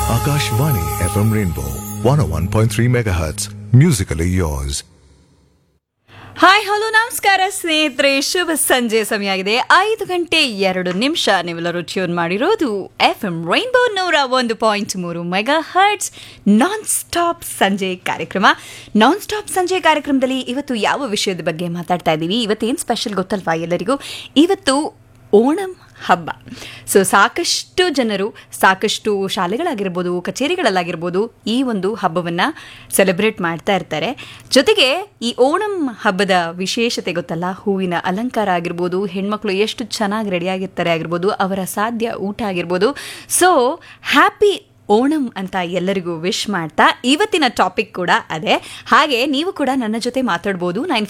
Akashvani FM Rainbow 101.3 MHz. Musically yours. Hi hello ನಮಸ್ಕಾರ ಸ್ನೇಹಿತರೆ ಶುಭ ಸಂಜೆ ಸಮಯ ಆಗಿದೆ ಐದು ಗಂಟೆ ಎರಡು ನಿಮಿಷ ನೀವೆಲ್ಲರೂ ಟ್ಯೂನ್ ಮಾಡಿರೋದು ಎಫ್ ಎಂ ರೈನ್ಬೋ ನೂರ ಒಂದು ಪಾಯಿಂಟ್ ಮೂರು ಮೆಗಾ ಹರ್ಟ್ಸ್ ನಾನ್ ಸ್ಟಾಪ್ ಸಂಜೆ ಕಾರ್ಯಕ್ರಮ ನಾನ್ ಸ್ಟಾಪ್ ಸಂಜೆ ಕಾರ್ಯಕ್ರಮದಲ್ಲಿ ಇವತ್ತು ಯಾವ ವಿಷಯದ ಬಗ್ಗೆ ಮಾತಾಡ್ತಾ ಇದ್ದೀವಿ ಇವತ್ತೇನು ಸ್ಪೆಷಲ್ ಗೊತ್ತಲ್ವಾ ಎಲ್ಲರಿಗೂ ಇವತ್ತು ಓಣಂ ಹಬ್ಬ ಸೊ ಸಾಕಷ್ಟು ಜನರು ಸಾಕಷ್ಟು ಶಾಲೆಗಳಾಗಿರ್ಬೋದು ಕಚೇರಿಗಳಲ್ಲಾಗಿರ್ಬೋದು ಈ ಒಂದು ಹಬ್ಬವನ್ನು ಸೆಲೆಬ್ರೇಟ್ ಮಾಡ್ತಾ ಇರ್ತಾರೆ ಜೊತೆಗೆ ಈ ಓಣಂ ಹಬ್ಬದ ವಿಶೇಷತೆ ಗೊತ್ತಲ್ಲ ಹೂವಿನ ಅಲಂಕಾರ ಆಗಿರ್ಬೋದು ಹೆಣ್ಮಕ್ಳು ಎಷ್ಟು ಚೆನ್ನಾಗಿ ರೆಡಿಯಾಗಿರ್ತಾರೆ ಆಗಿರ್ಬೋದು ಅವರ ಸಾಧ್ಯ ಊಟ ಆಗಿರ್ಬೋದು ಸೊ ಹ್ಯಾಪಿ ಓಣಂ ಅಂತ ಎಲ್ಲರಿಗೂ ವಿಶ್ ಮಾಡ್ತಾ ಇವತ್ತಿನ ಟಾಪಿಕ್ ಕೂಡ ಅದೇ ಹಾಗೆ ನೀವು ಕೂಡ ನನ್ನ ಜೊತೆ ಮಾತಾಡ್ಬೋದು ನೈನ್